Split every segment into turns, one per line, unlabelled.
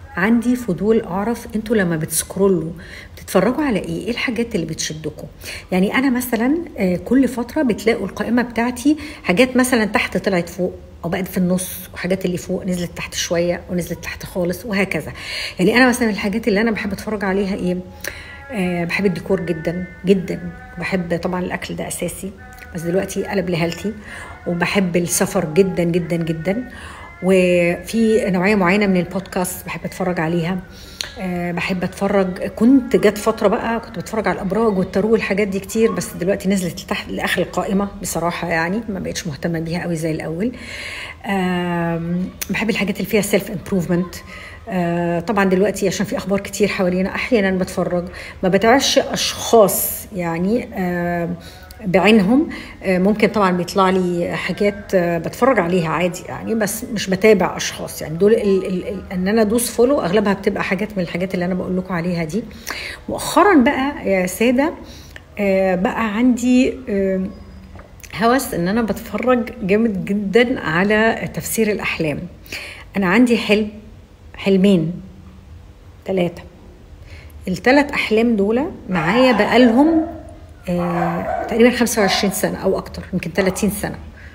عندي فضول اعرف انتوا لما بتسكرولوا بتتفرجوا على ايه ايه الحاجات اللي بتشدكم يعني انا مثلا آه، كل فتره بتلاقوا القائمه بتاعتي حاجات مثلا تحت طلعت فوق او بقت في النص وحاجات اللي فوق نزلت تحت شويه ونزلت تحت خالص وهكذا يعني انا مثلا الحاجات اللي انا بحب اتفرج عليها ايه أه بحب الديكور جدا جدا بحب طبعا الاكل ده اساسي بس دلوقتي قلب لهيلثي وبحب السفر جدا جدا جدا وفي نوعيه معينه من البودكاست بحب اتفرج عليها أه بحب اتفرج كنت جت فتره بقى كنت بتفرج على الابراج والتارو والحاجات دي كتير بس دلوقتي نزلت لتحت لاخر القائمه بصراحه يعني ما بقتش مهتمه بيها قوي زي الاول أه بحب الحاجات اللي فيها سيلف امبروفمنت آه طبعا دلوقتي عشان في اخبار كتير حوالينا احيانا بتفرج ما بتابعش اشخاص يعني آه بعينهم ممكن طبعا بيطلع لي حاجات بتفرج عليها عادي يعني بس مش بتابع اشخاص يعني دول ال ال ال ان انا ادوس فولو اغلبها بتبقى حاجات من الحاجات اللي انا بقول لكم عليها دي مؤخرا بقى يا ساده بقى عندي هوس ان انا بتفرج جامد جدا على تفسير الاحلام انا عندي حلم حلمين ثلاثه الثلاث احلام دول معايا بقالهم آه، تقريبا 25 سنة أو أكتر يمكن 30 سنة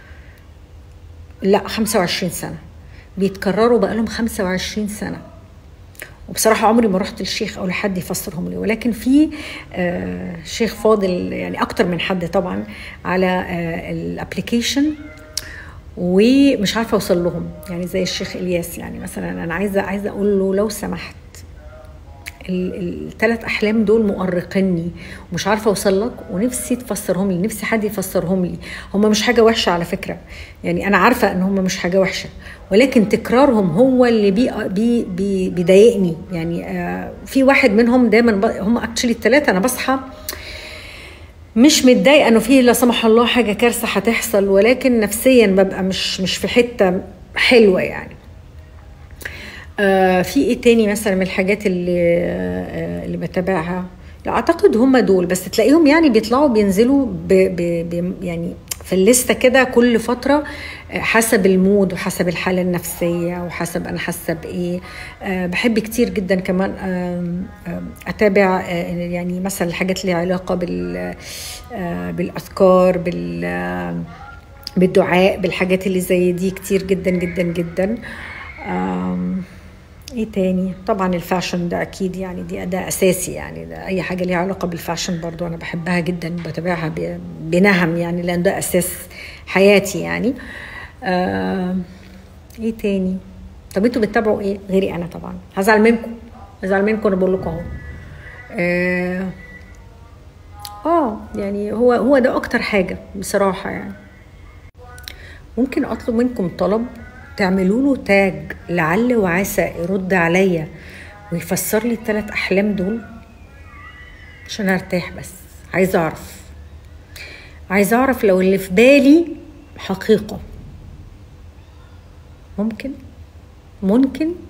لا 25 سنة بيتكرروا بقالهم 25 سنة وبصراحة عمري ما رحت للشيخ أو لحد يفسرهم لي ولكن في آه شيخ فاضل يعني أكتر من حد طبعا على آه الابلكيشن ومش عارفة أوصل لهم يعني زي الشيخ إلياس يعني مثلا أنا عايزة عايزة أقول له لو سمحت الثلاث احلام دول مؤرقني ومش عارفه اوصل لك ونفسي تفسرهم لي نفسي حد يفسرهم لي هم مش حاجه وحشه على فكره يعني انا عارفه ان هم مش حاجه وحشه ولكن تكرارهم هو اللي بي بي بي بيضايقني يعني آه في واحد منهم دايما هم اكشلي الثلاثه انا بصحى مش متضايقه انه في لا سمح الله حاجه كارثه هتحصل ولكن نفسيا ببقى مش مش في حته حلوه يعني آه في ايه تاني مثلا من الحاجات اللي آه اللي بتابعها لا اعتقد هم دول بس تلاقيهم يعني بيطلعوا بينزلوا ب ب ب يعني في الليسته كده كل فتره حسب المود وحسب الحاله النفسيه وحسب انا حاسه بايه أه بحب كتير جدا كمان أه اتابع أه يعني مثلا الحاجات اللي علاقه بال بالاذكار بال بالدعاء بالحاجات اللي زي دي كتير جدا جدا جدا ايه تاني طبعا الفاشن ده اكيد يعني دي ده اساسي يعني ده اي حاجه ليها علاقه بالفاشن برضو انا بحبها جدا بتابعها بنهم يعني لان ده اساس حياتي يعني آه ايه تاني طب انتوا بتتابعوا ايه غيري انا طبعا هزعل منكم هزعل منكم انا بقول لكم اهو آه, اه يعني هو هو ده اكتر حاجه بصراحه يعني ممكن اطلب منكم طلب تعملوا له تاج لعل وعسى يرد عليا ويفسر لي الثلاث احلام دول عشان ارتاح بس عايزه اعرف عايزه اعرف لو اللي في بالي حقيقه ممكن ممكن